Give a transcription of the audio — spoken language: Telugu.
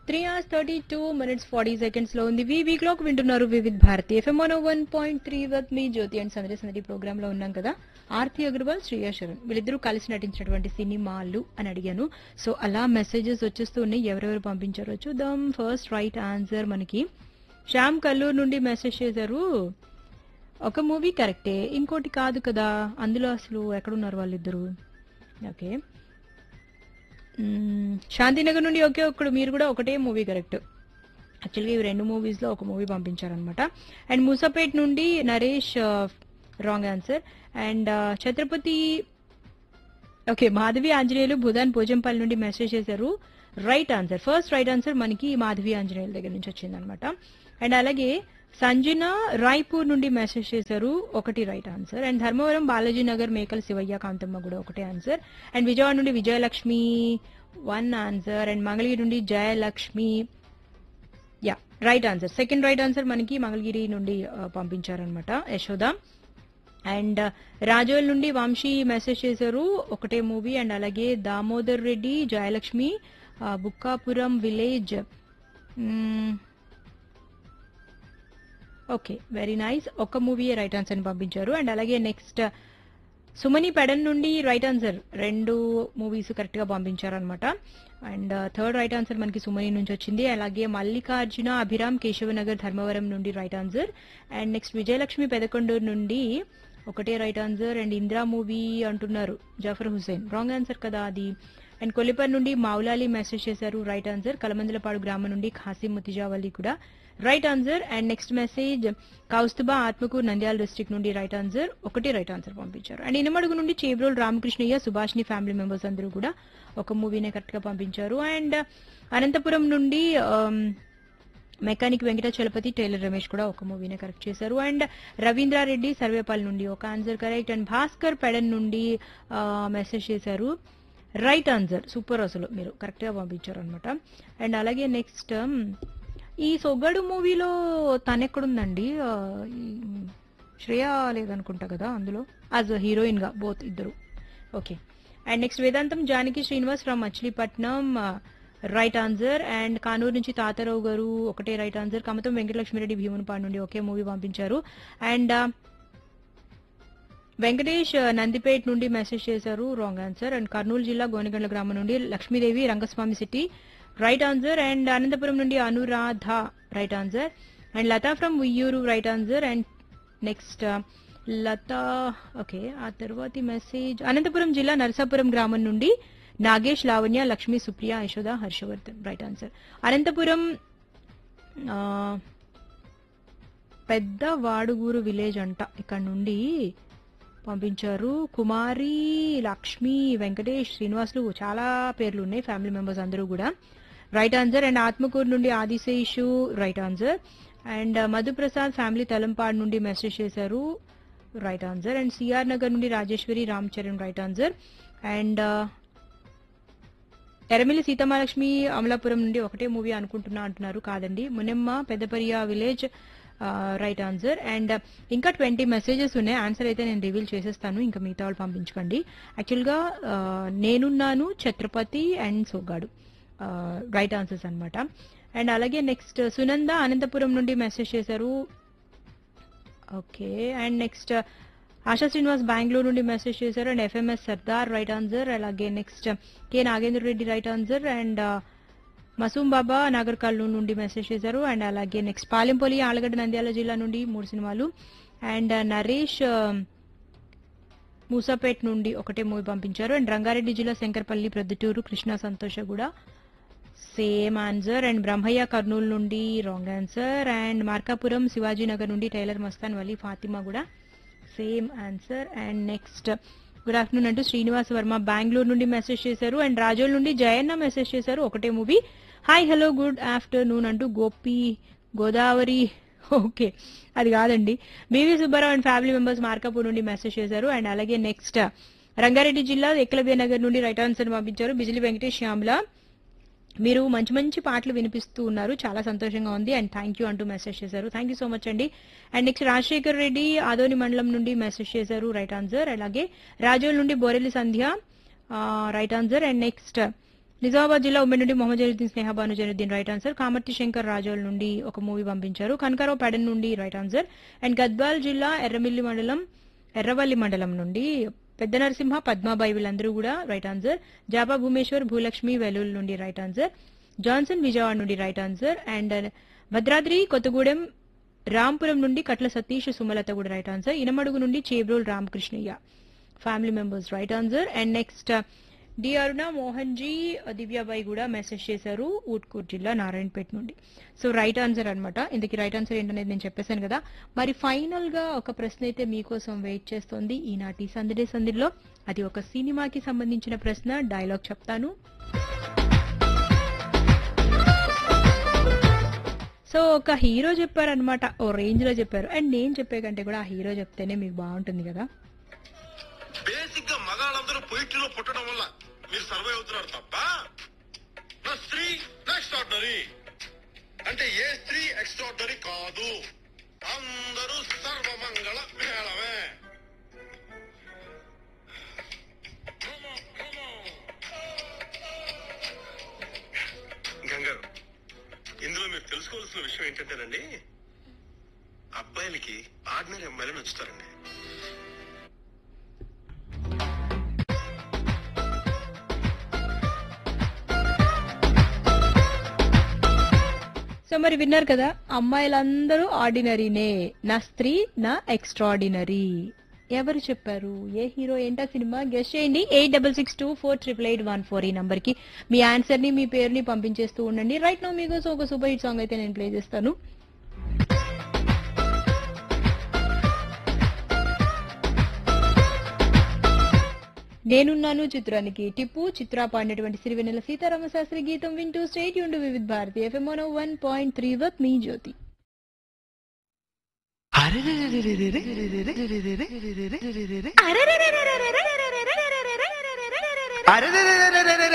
Three hours thirty two minutes forty seconds లో ఉంది వి వీక్ లోకి వింటున్నారు Vividh Bharati FM one one point three వత్ me Jyothi and సందడి సందడి ప్రోగ్రామ్ లో ఉన్నాం కదా ఆర్తి అగర్వాల్ శ్రేయా శరణ్ వీళ్ళిద్దరూ కలిసి నటించినటువంటి సినిమాలు అని అడిగాను సో అలా మెసేజెస్ వచ్చేస్తూ ఉన్నాయి ఎవరెవరు పంపించారో చూద్దాం ఫస్ట్ రైట్ ఆన్సర్ మనకి శ్యామ్ కల్లూరు నుండి మెసేజ్ చేశారు ఒక మూవీ కరెక్టే ఇంకోటి కాదు కదా అందులో అసలు ఎక్కడున్నారు వాళ్ళిద్దరు ఓకే మ్మ్, శాంతినగర్ నుండి ఒకే ఒక్కడు మీరు కూడా ఒకటే మూవీ కరెక్ట్ యాక్చువల్గా ఇవి రెండు మూవీస్ లో ఒక మూవీ పంపించారనమాట అండ్ మూసాపేట్ నుండి Naresh wrong answer and Chhatrapati okay Madhavi Anjaneyulu Bhoodan Pochampally నుండి మెసేజ్ చేశారు right answer first right answer మనకి మాధవి ఆంజనేయుల దగ్గర నుంచి వచ్చిందనమాట అండ్ అలాగే సంజన రాయ్పూర్ నుండి మెసేజ్ చేశారు ఒకటి right answer and Dharmavaram Balaji Nagar Mekal Sivayya Kanthamma కూడా ఒకటే ఆన్సర్ అండ్ విజయవాడ నుండి Vijayalakshmi one answer and Mangalagiri నుండి Jayalakshmi yeah right answer second right answer మనకి మంగళగిరి నుండి ఆ, పంపించారనమాట యశోద అండ్ రాజోల్ నుండి వంశీ మెసేజ్ చేశారు ఒకటే మూవీ అండ్ అలాగే దామోదర్ రెడ్డి జయలక్ష్మి ఆ, Bukkapuram village hmm. Okay very nice ఒక మూవీ రైట్ ఆన్సర్ పంపించారు అండ్ అలాగే నెక్స్ట్ సుమని పెడన్ నుండి రైట్ ఆన్సర్ రెండు మూవీస్ కరెక్ట్ గా పంపించారనమాట అండ్ థర్డ్ రైట్ ఆన్సర్ మనకి సుమని నుంచి వచ్చింది అలాగే మల్లికార్జున అభిరామ్ కేశవనగర్ ధర్మవరం నుండి right answer and next Vijayalakshmi Pedakondur నుండి ఒకటే right answer and Indira movie అంటున్నారు జాఫర్ హుసేన్ రాంగ్ ఆన్సర్ కదా అది అండ్ కొల్లిపర్ నుండి మౌలాలి మెసేజ్ చేశారు రైట్ ఆన్సర్ కలమందలపాడు గ్రామం నుండి ఖాసిం ముతిజావలి కూడా right answer and next message Kaustubha Atmakur Nandyal district నుండి రైట్ ఆన్సర్ ఒకటి రైట్ ఆన్సర్ పంపించారు అండ్ ఇనమడుగు నుండి చేబ్రోల్ రామకృష్ణయ్య సుభాష్ని ఫ్యామిలీ మెంబర్స్ అందరూ కూడా ఒక మూవీనే కరెక్ట్ గా పంపించారు అండ్ అనంతపురం నుండి ఆమ్, మెకానిక్ వెంకట చలపతి టైలర్ రమేష్ కూడా ఒక మూవీనే కరెక్ట్ చేశారు అండ్ రవీంద్రారెడ్డి సర్వేపల్లి నుండి ఒక ఆన్సర్ కరెక్ట్ అండ్ భాస్కర్ పెడన్ నుండి మెసేజ్ చేశారు రైట్ ఆన్సర్ సూపర్ అసలు మీరు కరెక్ట్ గా పంపించారు అనమాట అండ్ అలాగే నెక్స్ట్ ఈ సొగ్గడు మూవీలో తనెక్కడుందండి ఆ, ఈ శ్రేయ లేదనుకుంటా కదా అందులో యాజ్ హీరోయిన్ గా బోత్ ఇద్దరు okay and next Vedantam Janaki Srinivas from Machilipatnam right answer and Kanuru నుంచి తాతారావు గారు ఒకటే రైట్ ఆన్సర్ కమతం వెంకటలక్ష్మిరెడ్డి భీమునిపాడు నుండి ఒకే మూవీ పంపించారు అండ్ వెంకటేష్ ఆ, నందిపేట్ నుండి మెసేజ్ చేశారు రాంగ్ ఆన్సర్ అండ్ కర్నూలు జిల్లా గోనగండ్ల గ్రామం నుండి Lakshmidevi Rangaswamy city right answer and Anantapuram నుండి Anuradha right answer and Latha from Uyyuru right answer and next Latha okay ఆ తర్వాతి మెసేజ్ అనంతపురం జిల్లా నరసాపురం గ్రామం నుండి నాగేష్ లావణ్య లక్ష్మీ సుప్రియ యశోద హర్షవర్ధన్ రైట్ ఆన్సర్ అనంతపురం ఆ, పెద్ద వాడుగూరు విలేజ్ అంట ఇక్కడ నుండి పంపించారు కుమారి లక్ష్మి వెంకటేష్ శ్రీనివాసులు చాలా పేర్లు ఉన్నాయి ఫ్యామిలీ మెంబర్స్ అందరూ కూడా రైట్ ఆన్సర్ అండ్ ఆత్మకూరు నుండి Adiseshu right answer and Madhuprasad family Talampadu నుండి మెసేజ్ చేశారు right answer and CR Nagar నుండి Rajeshwari Ram Charan right answer and Eramili Seetamalakshmi Amalapuram నుండి ఒకటే మూవీ అనుకుంటున్నా అంటున్నారు కాదండి Munemma Peddapariya village right answer and ఇంకా ట్వంటీ మెసేజెస్ ఉన్నాయి ఆన్సర్ అయితే నేను రివీల్ చేసేస్తాను ఇంకా మిగతా వాళ్ళు పంపించుకోండి యాక్చువల్గా నేనున్నాను Chhatrapati and Sogaadu right answers అన్నమాట అండ్ అలాగే నెక్స్ట్ సునంద అనంతపురం నుండి మెసేజ్ చేశారు okay and next Asha Srinivas Bengaluru నుండి మెసేజ్ చేశారు and FMS Sardar right answer అలాగే next K Nagendra Reddy right answer and Masoom Baba Nagar Kurnool నుండి మెసేజ్ చేశారు అండ్ అలాగే నెక్స్ట్ పాలెంపల్లి ఆలగడ్డ నంద్యాల జిల్లా నుండి మూడు సినిమాలు అండ్ నరేష్ ఆ, మూసాపేట్ నుండి ఒకటే మూవీ పంపించారు అండ్ రంగారెడ్డి జిల్లా శంకర్పల్లి ప్రొద్దుటూరు కృష్ణా సంతోష కూడా same answer and Brahmaiah Kurnool నుండి wrong answer and Markapuram Shivajinagar నుండి టైలర్ మస్తాన్ వలీ ఫాతిమా కూడా same answer and next good afternoon అంటూ శ్రీనివాస్ వర్మ బెంగళూరు నుండి మెసేజ్ చేశారు అండ్ రాజోల్ నుండి జయన్న మెసేజ్ చేశారు ఒకటే movie hi hello good afternoon అంటూ గోపి గోదావరి ఓకే అది కాదండి B V Subbarao and family members Markapur నుండి మెసేజ్ చేశారు అండ్ అలాగే నెక్స్ట్ రంగారెడ్డి జిల్లా ఏకలవ్య నగర్ నుండి రైట్ ఆన్సర్ పంపించారు బిజిలి వెంకటేష్ శ్యామ్ల మీరు మంచి మంచి పాటలు వినిపిస్తూ ఉన్నారు చాలా సంతోషంగా ఉంది అండ్ థ్యాంక్ యూ అంటూ మెసేజ్ చేశారు థ్యాంక్ యూ సో మచ్ అండి అండ్ నెక్స్ట్ రాజశేఖర్ రెడ్డి ఆదోని మండలం నుండి మెసేజ్ చేశారు రైట్ ఆన్సర్ అలాగే రాజోల్ నుండి Borelli Sandhya right answer and next Nizamabad జిల్లా ఉమ్మె నుండి మొహమ్మద్ జైనుద్దీన్ స్నేహ భాను జైనుద్దీన్ రైట్ ఆన్సర్ కామర్తి శంకర్ రాజోల్ నుండి ఒక మూవీ పంపించారు కనకారావు పెడన్ నుండి రైట్ ఆన్సర్ అండ్ గద్వాల్ జిల్లా ఎర్రమిల్లి మండలం ఎర్రవల్లి మండలం నుండి పెద్ద నరసింహ పద్మాబాయి వీళ్ళందరూ కూడా రైట్ ఆన్సర్ జాబా భూమేశ్వర్ భూలక్ష్మి వెలూల్ నుండి రైట్ ఆన్సర్ జాన్సన్ విజయవాడ నుండి right answer and Bhadradri Kothagudem Rampuram నుండి కట్ల సతీష్ సుమలత కూడా రైట్ ఆన్సర్ ఇనమడుగు నుండి Chebrol Ramakrishnaiah family members right answer and next D Aruna Mohan ji Divyabai కూడా మెసేజ్ చేశారు ఊట్కూర్ జిల్లా నారాయణపేట నుండి సో రైట్ ఆన్సర్ అన్నమాట ఇందుకు రైట్ ఆన్సర్ ఏంటనేది నేను చెప్పేశాను కదా మరి ఫైనల్ గా ఒక ప్రశ్న అయితే మీకోసం వెయిట్ చేస్తోంది ఈనాటి సందడే సందిలో అది ఒక సినిమాకి సంబంధించిన ప్రశ్న డైలాగ్ చెప్తాను సో ఒక హీరో చెప్పారనమాట ఓ రేంజ్ లో చెప్పారు అండ్ నేను చెప్పే కంటే కూడా ఆ హీరో చెప్తేనే మీకు బాగుంటుంది కదా బేసిక్ గా మగాళ్ళందరూ పొయిట్రీలో పుట్టడం వల్ల మీరు సర్వే అవుతున్నారు తప్ప నా స్త్రీ ఎక్స్ట్రాడినరీ అంటే ఏ స్త్రీ ఎక్స్ట్రాడినరీ కాదు అందరూ సర్వమంగళ మేళమే గంగారు ఇందులో మీరు తెలుసుకోవాల్సిన విషయం ఏంటంటేనండి అబ్బాయిలకి ఆర్డినరీ అమ్మాయిలు నచ్చుతారండి సో మరి విన్నారు కదా అమ్మాయిలందరూ ఆర్డినరీనే నా స్త్రీ నా ఎక్స్ట్రాడినరీ ఎవరు చెప్పారు ఏ హీరో ఏంటా సినిమా గెస్ట్ చేయండి eight double six two four triple eight one four ఈ నంబర్ కి మీ ఆన్సర్ ని మీ పేరుని పంపించేస్తూ ఉండండి రైట్ నో మీకోసం ఒక సూపర్ హిట్ సాంగ్ అయితే నేను ప్లే చేస్తాను నేనున్నాను చిత్రానికి టిప్పు చిత్ర పాడినటువంటి సిరివెన్నెల సీతారామ శాస్త్రి గీతం వింటూ స్టేట్ యూండు Vividh Bharati FM one point three వత్ మీ జ్యోతి అరే